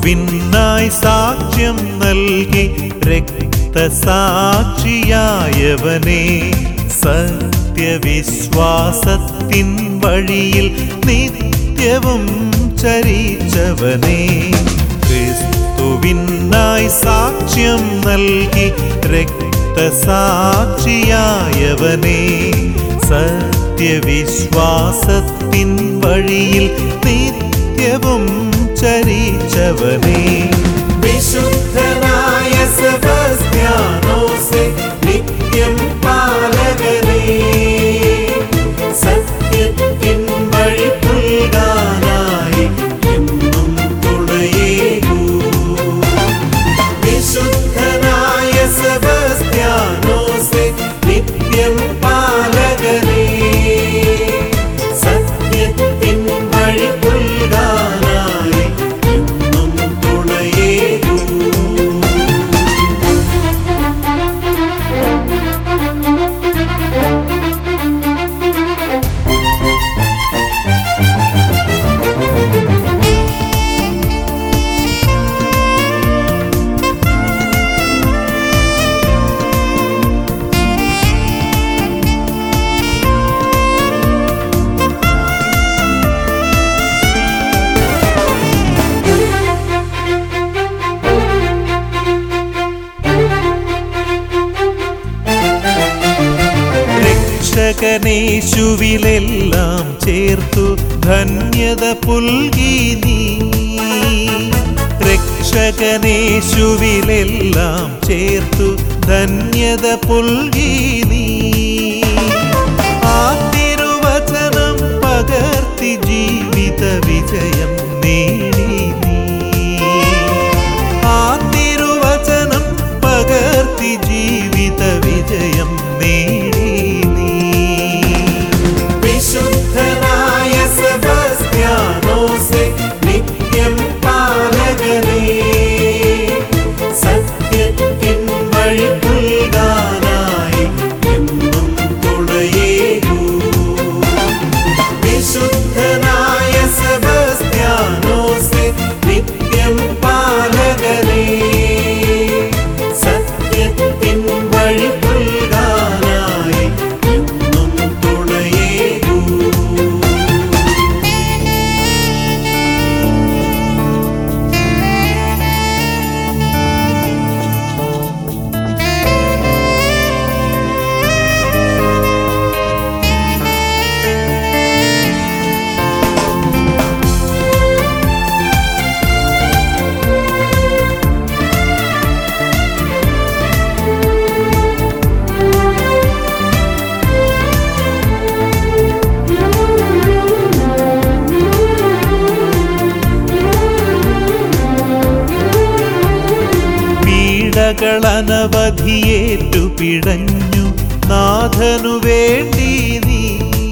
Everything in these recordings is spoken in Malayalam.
ക്രിസ്തുവിനായി സാക്ഷ്യം നൽകി രക്തസാക്ഷിയായവനെ സത്യവിശ്വാസത്തിൻ വഴിയിൽ നിത്യവും ചരിച്ചവനെ ക്രിസ്തുവിനായി സാക്ഷ്യം നൽകി രക്തസാക്ഷിയായവനെ സത്യവിശ്വാസത്തിൻ വഴിയിൽ നിത്യവും ചരിച്ചവനെ വിശുദ്ധനായ സെബസ്ത്യാനോസെ നിത്യം പാലകനേ സത്യത്തിൻ വഴി പുൽകാനായി എന്നും തുണയേകൂ വിശുദ്ധനായ സെബസ്ത്യാനോസെ നിത്യം പാലകനേ സത്യത്തിൻ വഴി പുൽകാനായി എന്നും തുണയേകൂ രക്ഷകനേശുവിലെല്ലാം ചേർത്തു ധന്യത പുൽകി നീ രക്ഷകനേശുവിലെല്ലാം ചേർത്തു ധന്യത പുൽകി നീ ആ തിരുവചനം പകർത്തി ജീവിത വിജയം നേടി നീ ആ തിരുവചനം പകർത്തി ജീവിത വിജയം നേടി നീ വിശുദ്ധനായ സെബസ്ത്യാനോസെ നിത്യം പാലകനേ സത്യത്തിൻ വഴി പുൽകാനായി എന്നും തുണയേകൂ വിശുദ്ധനായ സെബസ്ത്യാനോസെ നിത്യം പാലകനേ സത്യത്തിൻ വഴി പുൽകാനായി എന്നും തുണയേകൂ പീഡകൾ അനവധിയേറ്റു പിഴഞ്ഞു നാഥനു വേണ്ടി നീ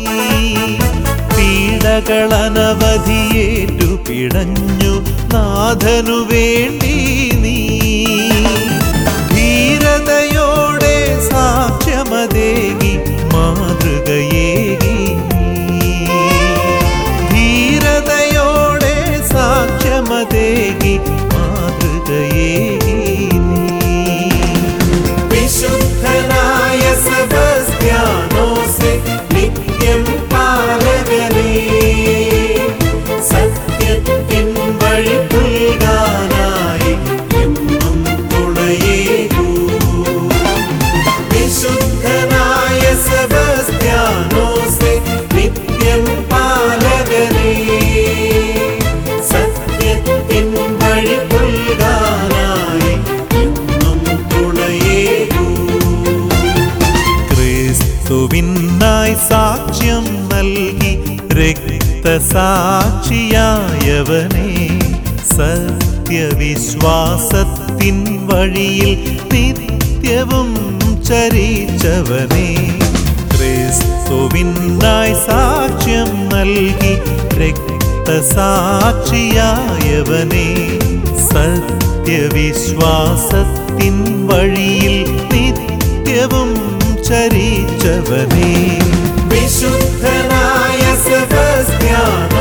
പീഡകൾ അനവധിയേറ്റു പിഴഞ്ഞു നാഥനു വേണ്ടി നീ ധീരതയോടെ സാക്ഷ്യമതേകി മാതൃകയേകി നീ. ധീരതയോടെ സാക്ഷ്യമതേകി മാതൃകയേകി നീ വിശുദ്ധനായ സെബസ്ത്യാനോസെ നിത്യം പാലകനേ സത്യത്തിൻ വഴി പുൽകാനായി എന്നും തുണയേകൂ വിശുദ്ധനായ സെബസ്ത്യാനോസെ നിത്യം പാലകനേ സത്യത്തിൻ വഴി പുൽകാനായി എന്നും തുണയേകൂ ക്രിസ്തുവിനായി സാക്ഷ്യം നൽകി രക്തസാക്ഷിയായവനെ സത്യവിശ്വാസത്തിൻ വഴിയിൽ നിത്യവും ചരിച്ചവനെ ക്രിസ്തുവിനായി സാക്ഷ്യം നൽകി രക്തസാക്ഷിയായവനെ സത്യവിശ്വാസത്തിൻ വഴിയിൽ നിത്യവും ചരിച്ചവനെ വിശുദ്ധനായ സെബസ്ത്യാനോ